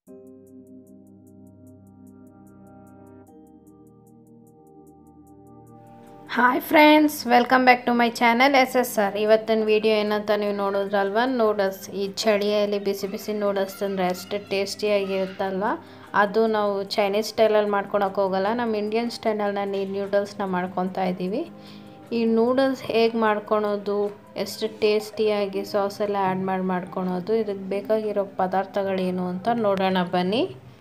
hi friends welcome back to my channel S S R ಇವತ್ತಿನ video ಏನಂತ ನೀವು ನೋಡಿದ್ರಲ್ವ noodles ಈ ಚಳಿಯಲ್ಲಿ ಬಿಸಿ ಬಿಸಿ ನೂಡಲ್ಸ್ ತಂದರೆ ಅಷ್ಟು ಟೇಸ್ಟಿಯಾಗಿರುತ್ತಲ್ವ ಅದು ನಾವು ಚೈನೀಸ್ ಸ್ಟೈಲಲ್ಲಿ ಮಾಡ್ಕೊಳಕ್ಕೆ ಹೋಗಲ್ಲ ನಮ್ಮ ಇಂಡಿಯನ್ ಸ್ಟೈಲಲ್ಲಿ ಈ ನೂಡಲ್ಸ್ನ ಮಾಡ್ಕೊತಾ ಇದ್ದೀವಿ ಈ ನೂಡಲ್ಸ್ ಹೇಗೆ ಮಾಡ್ಕೊಳೋದು ಎಷ್ಟು ಟೇಸ್ಟಿಯಾಗಿ ಸಾಸೆಲ್ಲ ಆ್ಯಡ್ ಮಾಡಿ ಮಾಡ್ಕೊಳೋದು ಇದಕ್ಕೆ ಬೇಕಾಗಿರೋ ಪದಾರ್ಥಗಳೇನು ಅಂತ ನೋಡೋಣ ಬನ್ನಿ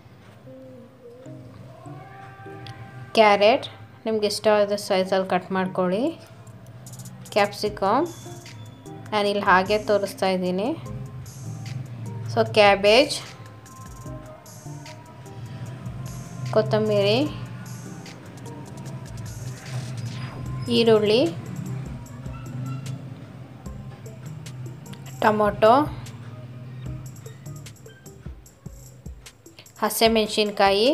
ಕ್ಯಾರೆಟ್ ನಿಮ್ಗೆ ಇಷ್ಟವಾದ ಸೈಜಲ್ಲಿ ಕಟ್ ಮಾಡ್ಕೊಳ್ಳಿ ಕ್ಯಾಪ್ಸಿಕಮ್ ನಾನಿಲ್ಲಿ ಹಾಗೆ ತೋರಿಸ್ತಾ ಇದ್ದೀನಿ ಸೊ ಕ್ಯಾಬೇಜ್ ಕೊತ್ತಂಬರಿ ಈರುಳ್ಳಿ ಟೊಮೊಟೊ ಹಸಿಮೆಣಸಿನ್ಕಾಯಿ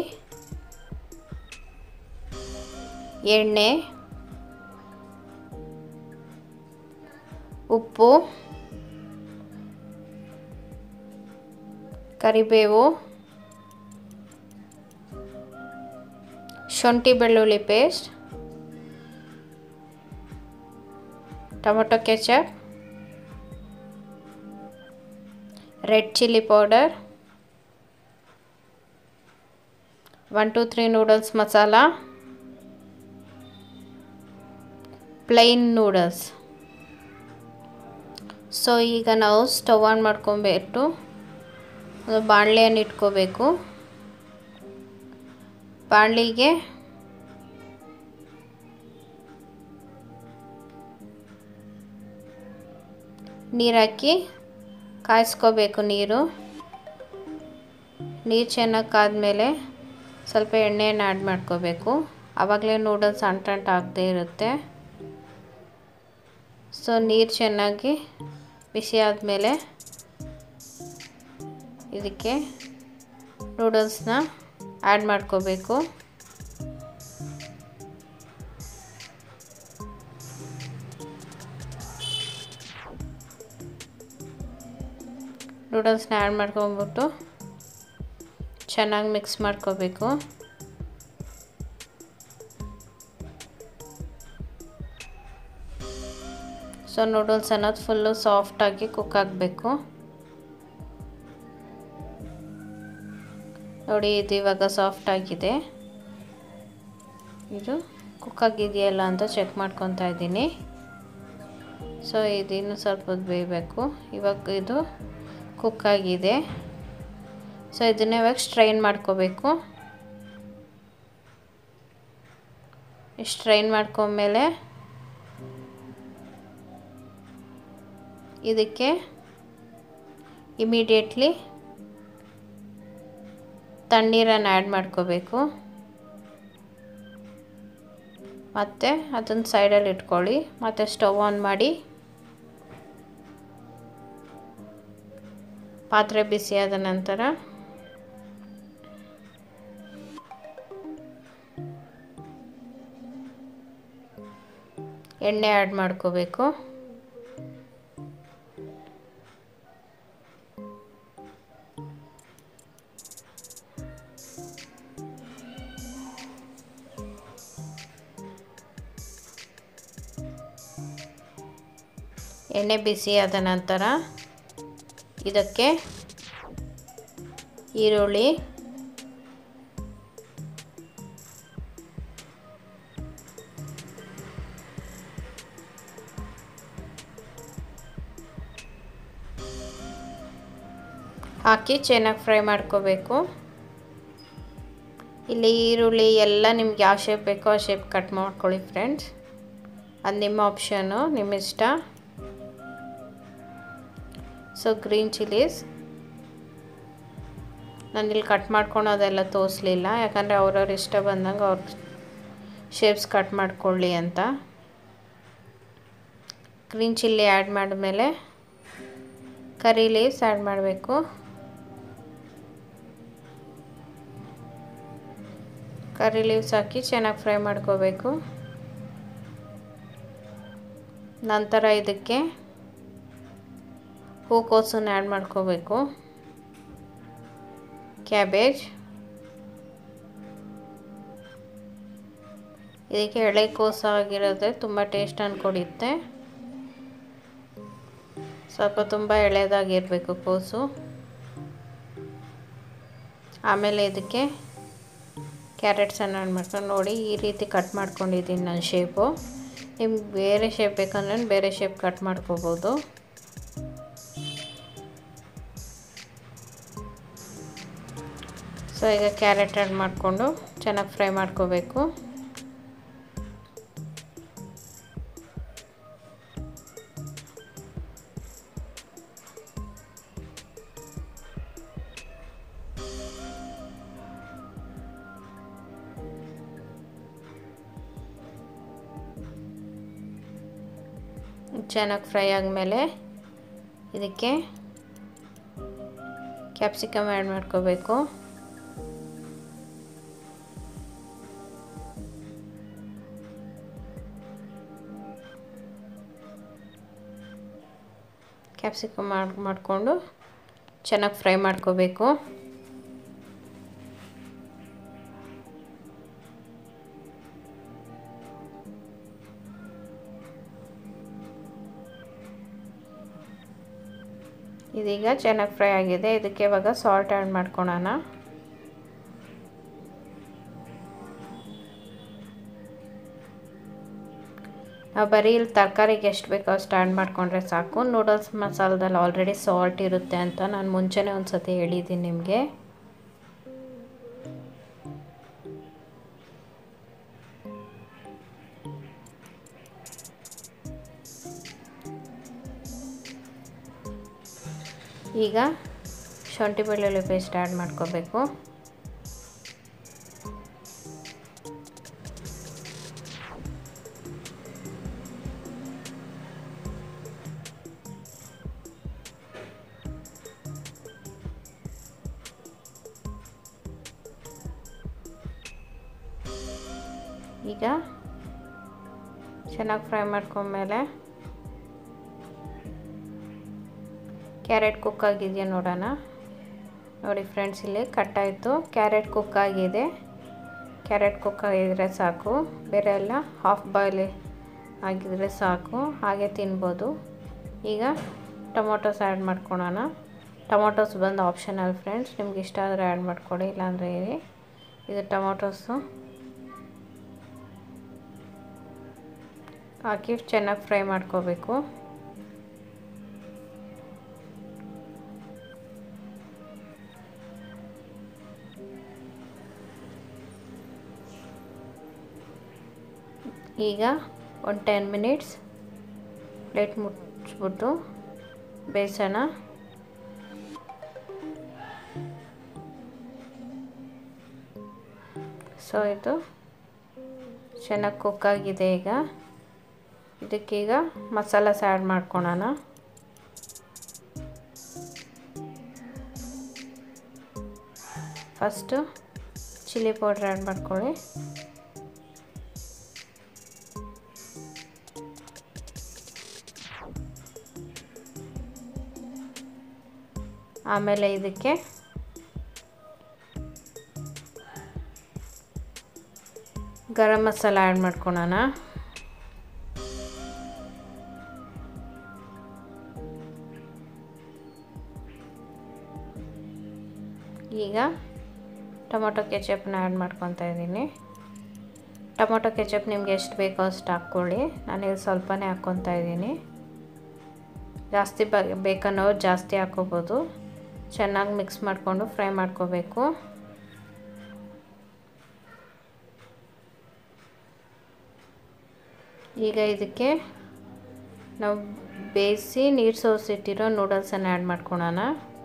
ಎಣ್ಣೆ ಉಪ್ಪು ಕರಿಬೇವು ಶುಂಠಿ ಬೆಳ್ಳುಳ್ಳಿ paste tomato ketchup red chilli powder one two three noodles masala plain noodles so ಈಗ ನಾವು ಸ್ಟವ್ ಆನ್ ಮಾಡ್ಕೊಬೇಕು ಬಾಣಲೆಯನ್ನು ಇಟ್ಕೋಬೇಕು ಬಾಣಲಿಗೆ ನೀರು ಹಾಕಿ ಕಾಯಿಸ್ಕೋಬೇಕು ನೀರು ನೀರು ಚೆನ್ನಾಗಿ ಕಾದ್ಮೇಲೆ ಸ್ವಲ್ಪ ಎಣ್ಣೆಯನ್ನು ಆ್ಯಡ್ ಮಾಡ್ಕೋಬೇಕು ಆವಾಗಲೇ ನೂಡಲ್ಸ್ ಅಂಟಂಟು ಆಗದೇ ಇರುತ್ತೆ ಸೊ ನೀರು ಚೆನ್ನಾಗಿ ಬಿಸಿ ಆದಮೇಲೆ ಇದಕ್ಕೆ ನೂಡಲ್ಸ್ನ ಆ್ಯಡ್ ಮಾಡ್ಕೋಬೇಕು ನೂಡಲ್ಸ್ನ ಆ್ಯಡ್ ಮಾಡ್ಕೊಂಬಿಟ್ಟು ಚೆನ್ನಾಗಿ ಮಿಕ್ಸ್ ಮಾಡ್ಕೋಬೇಕು ಸೊ ನೂಡಲ್ಸ್ ಅನ್ನೋದು ಫುಲ್ಲು ಸಾಫ್ಟಾಗಿ ಕುಕ್ ಆಗಬೇಕು ನೋಡಿ ಇದು ಇವಾಗ ಸಾಫ್ಟ್ ಆಗಿದೆ ಇದು ಕುಕ್ ಆಗಿದೆಯಲ್ಲ ಅಂತ ಚೆಕ್ ಮಾಡ್ಕೊತಾ ಇದ್ದೀನಿ ಸೊ ಇದಿನ್ನು ಸ್ವಲ್ಪ ಹೊತ್ತು ಬೇಯಬೇಕು ಇವಾಗ ಇದು ಕುಕ್ ಆಗಿದೆ ಸೊ ಇದನ್ನ ಇವಾಗ ಸ್ಟ್ರೈನ್ ಮಾಡ್ಕೋಬೇಕು ಸ್ಟ್ರೈನ್ ಮಾಡ್ಕೊಂಡ್ಮೇಲೆ ಇದಕ್ಕೆ ಇಮಿಡಿಯೇಟ್ಲಿ ತಣ್ಣೀರನ್ನು ಆ್ಯಡ್ ಮಾಡ್ಕೋಬೇಕು ಮತ್ತು ಅದನ್ನು ಸೈಡಲ್ಲಿ ಇಟ್ಕೊಳ್ಳಿ ಮತ್ತು ಸ್ಟವ್ ಆನ್ ಮಾಡಿ ಪಾತ್ರೆ ಬಿಸಿಯಾದ ನಂತರ ಎಣ್ಣೆ ಆ್ಯಡ್ ಮಾಡ್ಕೋಬೇಕು ಎಣ್ಣೆ ಬಿಸಿಯಾದ ನಂತರ ಇದಕ್ಕೆ ಈರುಳ್ಳಿ ಹಾಕಿ ಚೆನ್ನಾಗಿ ಫ್ರೈ ಮಾಡ್ಕೋಬೇಕು ಇಲ್ಲಿ ಈರುಳ್ಳಿ ಎಲ್ಲ ನಿಮ್ಗೆ ಯಾವ ಶೇಪ್ ಬೇಕೋ ಆ ಶೇಪ್ ಕಟ್ ಮಾಡ್ಕೊಳ್ಳಿ ಫ್ರೆಂಡ್ಸ್ ಅದು ನಿಮ್ಮ ಆಪ್ಷನು ನಿಮ್ಮ ಇಷ್ಟ ಸೊ ಗ್ರೀನ್ ಚಿಲ್ಲೀಸ್ ನಾನಿಲ್ಲಿ ಕಟ್ ಮಾಡ್ಕೊಳೋದೆಲ್ಲ ತೋರಿಸ್ಲಿಲ್ಲ ಯಾಕಂದರೆ ಅವ್ರವ್ರ ಇಷ್ಟ ಬಂದಂಗೆ ಅವ್ರ ಶೇಪ್ಸ್ ಕಟ್ ಮಾಡ್ಕೊಳ್ಳಿ ಅಂತ ಗ್ರೀನ್ ಚಿಲ್ಲಿ ಆ್ಯಡ್ ಮಾಡಿದ್ಮೇಲೆ ಕರಿ ಲೀವ್ಸ್ ಆ್ಯಡ್ ಮಾಡಬೇಕು ಕರಿ ಲೀವ್ಸ್ ಹಾಕಿ ಚೆನ್ನಾಗಿ ಫ್ರೈ ಮಾಡ್ಕೋಬೇಕು ನಂತರ ಇದಕ್ಕೆ ಹೂಕೋಸನ್ನು ಆ್ಯಡ್ ಮಾಡ್ಕೋಬೇಕು ಕ್ಯಾಬೇಜ್ ಇದಕ್ಕೆ ಎಳೆಕೋಸು ಆಗಿರೋದ್ರೆ ತುಂಬ ಟೇಸ್ಟ್ ಕೊಡುತ್ತೆ ಸ್ವಲ್ಪ ತುಂಬ ಎಳೆದಾಗಿರಬೇಕು ಕೋಸು ಆಮೇಲೆ ಇದಕ್ಕೆ ಕ್ಯಾರೆಟ್ಸನ್ನು ಆ್ಯಡ್ ಮಾಡ್ಕೊಂಡು ನೋಡಿ ಈ ರೀತಿ ಕಟ್ ಮಾಡ್ಕೊಂಡಿದ್ದೀನಿ ನಾನು ಶೇಪು ನಿಮ್ಗೆ ಬೇರೆ ಶೇಪ್ ಬೇಕಂದ್ರೆ ಬೇರೆ ಶೇಪ್ ಕಟ್ ಮಾಡ್ಕೋಬೋದು ಸೊ ಈಗ ಕ್ಯಾರೆಟ್ ಆ್ಯಡ್ ಮಾಡಿಕೊಂಡು ಚೆನ್ನಾಗಿ ಫ್ರೈ ಮಾಡ್ಕೋಬೇಕು ಚೆನ್ನಾಗಿ ಫ್ರೈ ಆದಮೇಲೆ ಇದಕ್ಕೆ ಕ್ಯಾಪ್ಸಿಕಮ್ ಆ್ಯಡ್ ಮಾಡ್ಕೋಬೇಕು ಕ್ಯಾಪ್ಸಿಕಮ್ ಮಾಡಿ ಮಾಡಿಕೊಂಡು ಚೆನ್ನಾಗಿ ಫ್ರೈ ಮಾಡ್ಕೋಬೇಕು ಇದೀಗ ಚೆನ್ನಾಗಿ ಫ್ರೈ ಆಗಿದೆ ಇದಕ್ಕೆ ಇವಾಗ ಸಾಲ್ಟ್ ಆ್ಯಡ್ ಮಾಡ್ಕೊಳೋಣ ನಾವು ಬರೀ ಇಲ್ಲಿ ತರಕಾರಿಗೆ ಎಷ್ಟು ಬೇಕೋ ಅಷ್ಟು ಆ್ಯಡ್ ಮಾಡಿಕೊಂಡ್ರೆ ಸಾಕು ನೂಡಲ್ಸ್ ಮಸಾಲದಲ್ಲಿ ಆಲ್ರೆಡಿ ಸಾಲ್ಟ್ ಇರುತ್ತೆ ಅಂತ ನಾನು ಮುಂಚೆನೇ ಒಂದು ಸತಿ ಹೇಳಿದ್ದೀನಿ ನಿಮಗೆ ಈಗ ಶುಂಠಿ ಬೆಳ್ಳುಳ್ಳಿ ಪೇಸ್ಟ್ ಆ್ಯಡ್ ಮಾಡ್ಕೋಬೇಕು ಈಗ ಚೆನ್ನಾಗಿ ಫ್ರೈ ಮಾಡ್ಕೊಂಡ್ಮೇಲೆ ಕ್ಯಾರೆಟ್ ಕುಕ್ ಆಗಿದೆಯಾ ನೋಡೋಣ ನೋಡಿ ಫ್ರೆಂಡ್ಸ್ ಇಲ್ಲಿ ಕಟ್ಟಾಯಿತು ಕ್ಯಾರೆಟ್ ಕುಕ್ ಆಗಿದೆ ಕ್ಯಾರೆಟ್ ಕುಕ್ ಆಗಿದ್ರೆ ಸಾಕು ಬೇರೆ ಎಲ್ಲ ಹಾಫ್ ಬಾಯ್ಲ್ ಆಗಿದ್ರೆ ಸಾಕು ಹಾಗೆ ತಿನ್ಬೋದು ಈಗ ಟೊಮೊಟೊಸ್ ಆ್ಯಡ್ ಮಾಡ್ಕೊಳೋಣ ಟೊಮೊಟೊಸ್ ಬಂದು ಆಪ್ಷನಲ್ ಫ್ರೆಂಡ್ಸ್ ನಿಮ್ಗೆ ಇಷ್ಟ ಆದರೆ ಆ್ಯಡ್ ಮಾಡ್ಕೊಳ್ಳಿ ಇಲ್ಲಾಂದರೆ ಇರಿ ಇದು ಟೊಮೊಟೊಸು ಹಾಕಿ ಚೆನ್ನಾಗಿ ಫ್ರೈ ಮಾಡ್ಕೋಬೇಕು ಈಗ ಒಂದು ಟೆನ್ ಮಿನಿಟ್ಸ್ ಪ್ಲೇಟ್ ಮುಚ್ಚಿಬಿಟ್ಟು ಬೇಯಿಸೋಣ ಸೊ ಇದು ಚೆನ್ನಾಗಿ ಕುಕ್ ಆಗಿದೆ ಈಗ ಇದಕ್ಕೀಗ ಮಸಾಲಾಸ್ ಆ್ಯಡ್ ಮಾಡ್ಕೊಳೋಣ ಫಸ್ಟು ಚಿಲ್ಲಿ ಪೌಡ್ರ್ ಆ್ಯಡ್ ಮಾಡ್ಕೊಳ್ಳಿ ಆಮೇಲೆ ಇದಕ್ಕೆ ಗರಂ ಮಸಾಲ ಆ್ಯಡ್ ಮಾಡ್ಕೊಳೋಣ ಈಗ ಟೊಮೊಟೊ ಕೆಚಪ್ನ ಆ್ಯಡ್ ಮಾಡ್ಕೊತಾ ಇದ್ದೀನಿ ಟೊಮೊಟೊ ಕೆಚಪ್ ನಿಮ್ಗೆ ಎಷ್ಟು ಬೇಕೋ ಅಷ್ಟು ಹಾಕ್ಕೊಳ್ಳಿ ನಾನಿಲ್ಲಿ ಸ್ವಲ್ಪನೇ ಹಾಕ್ಕೊತಾ ಇದ್ದೀನಿ ಜಾಸ್ತಿ ಬ ಬೇಕನ್ನೋರು ಜಾಸ್ತಿ ಹಾಕ್ಕೋಬೋದು ಚೆನ್ನಾಗಿ ಮಿಕ್ಸ್ ಮಾಡಿಕೊಂಡು ಫ್ರೈ ಮಾಡ್ಕೋಬೇಕು ಈಗ ಇದಕ್ಕೆ ನಾವು ಬೇಯಿಸಿ ನೀರು ಸೋಸಿಟ್ಟಿರೋ ನೂಡಲ್ಸನ್ನು ಆ್ಯಡ್ ಮಾಡ್ಕೊಳೋಣ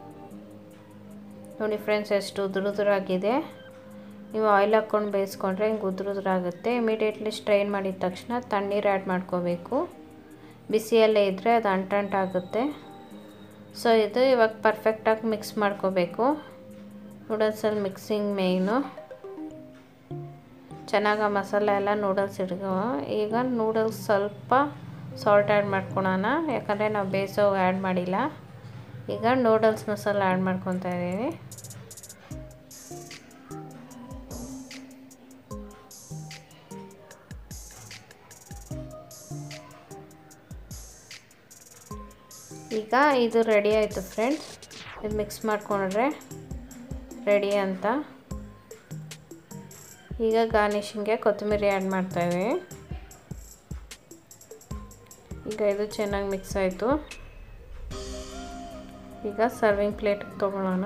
ನೋಡಿ ಫ್ರೆಂಡ್ಸ್ ಎಷ್ಟು ಉದುರುದುರಾಗಿದೆ ನೀವು ಆಯಿಲ್ ಹಾಕ್ಕೊಂಡು ಬೇಯಿಸ್ಕೊಂಡ್ರೆ ಹಿಂಗೆ ಉದುರುದುರಾಗುತ್ತೆ ಇಮಿಡಿಯೇಟ್ಲಿ ಸ್ಟ್ರೈನ್ ಮಾಡಿದ ತಕ್ಷಣ ತಣ್ಣೀರು ಆ್ಯಡ್ ಮಾಡ್ಕೋಬೇಕು ಬಿಸಿಯಲ್ಲೇ ಇದ್ದರೆ ಅದು ಅಂಟಂಟಾಗುತ್ತೆ ಸೊ ಇದು ಇವಾಗ ಪರ್ಫೆಕ್ಟಾಗಿ ಮಿಕ್ಸ್ ಮಾಡ್ಕೋಬೇಕು ನೂಡಲ್ಸಲ್ಲಿ ಮಿಕ್ಸಿಂಗ್ ಮೇಯ್ನು ಚೆನ್ನಾಗಿ ಆ ಮಸಾಲೆ ಎಲ್ಲ ನೂಡಲ್ಸ್ ಹಿಡ್ಕೊ ಈಗ ನೂಡಲ್ಸ್ ಸ್ವಲ್ಪ ಸಾಲ್ಟ್ ಆ್ಯಡ್ ಮಾಡ್ಕೊಳೋಣ ಯಾಕಂದರೆ ನಾವು ಬೇಯಿಸೋ ಆ್ಯಡ್ ಮಾಡಿಲ್ಲ ಈಗ ನೂಡಲ್ಸ್ ಮಸಾಲ ಆ್ಯಡ್ ಮಾಡ್ಕೊತಾ ಇದ್ದೀವಿ ಈಗ ಇದು ರೆಡಿ ಆಯಿತು ಫ್ರೆಂಡ್ಸ್ ಇದು ಮಿಕ್ಸ್ ಮಾಡಿಕೊಂಡ್ರೆ ರೆಡಿ ಅಂತ ಈಗ ಗಾರ್ನಿಷಿಂಗ್ಗೆ ಕೊತ್ತಂಬರಿ ಆ್ಯಡ್ ಮಾಡ್ತಾಯಿದ್ದೀವಿ ಈಗ ಇದು ಚೆನ್ನಾಗಿ ಮಿಕ್ಸ್ ಆಯಿತು ಈಗ ಸರ್ವಿಂಗ್ ಪ್ಲೇಟ್ಗೆ ತೊಗೊಳ್ಳೋಣ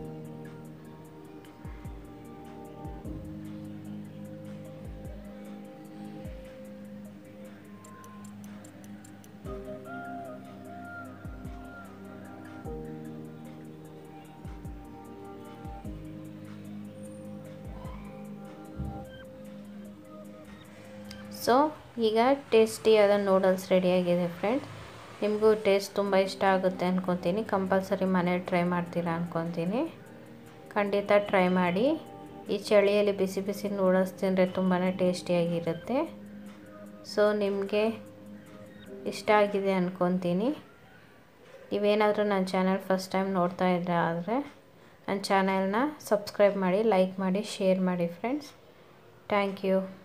ಸೊ ಈಗ ಟೇಸ್ಟಿಯಾದ ನೂಡಲ್ಸ್ ರೆಡಿಯಾಗಿದೆ ಫ್ರೆಂಡ್ಸ್ ನಿಮಗೂ ಟೇಸ್ಟ್ ತುಂಬ ಇಷ್ಟ ಆಗುತ್ತೆ ಅಂದ್ಕೊತೀನಿ ಕಂಪಲ್ಸರಿ ಮನೇಲಿ ಟ್ರೈ ಮಾಡ್ತೀರಾ ಅಂದ್ಕೊತೀನಿ ಖಂಡಿತ ಟ್ರೈ ಮಾಡಿ ಈ ಚಳಿಯಲ್ಲಿ ಬಿಸಿ ಬಿಸಿ ನೂಡಲ್ಸ್ ತಿಂದರೆ ತುಂಬಾ ಟೇಸ್ಟಿಯಾಗಿರುತ್ತೆ ಸೊ ನಿಮಗೆ ಇಷ್ಟ ಆಗಿದೆ ಅಂದ್ಕೊತೀನಿ ನೀವೇನಾದರೂ ನನ್ನ ಚಾನಲ್ ಫಸ್ಟ್ ಟೈಮ್ ನೋಡ್ತಾ ಇದ್ದರೆ ಆದರೆ ನನ್ನ ಚಾನಲ್ನ ಸಬ್ಸ್ಕ್ರೈಬ್ ಮಾಡಿ ಲೈಕ್ ಮಾಡಿ ಶೇರ್ ಮಾಡಿ ಫ್ರೆಂಡ್ಸ್ ಥ್ಯಾಂಕ್ ಯು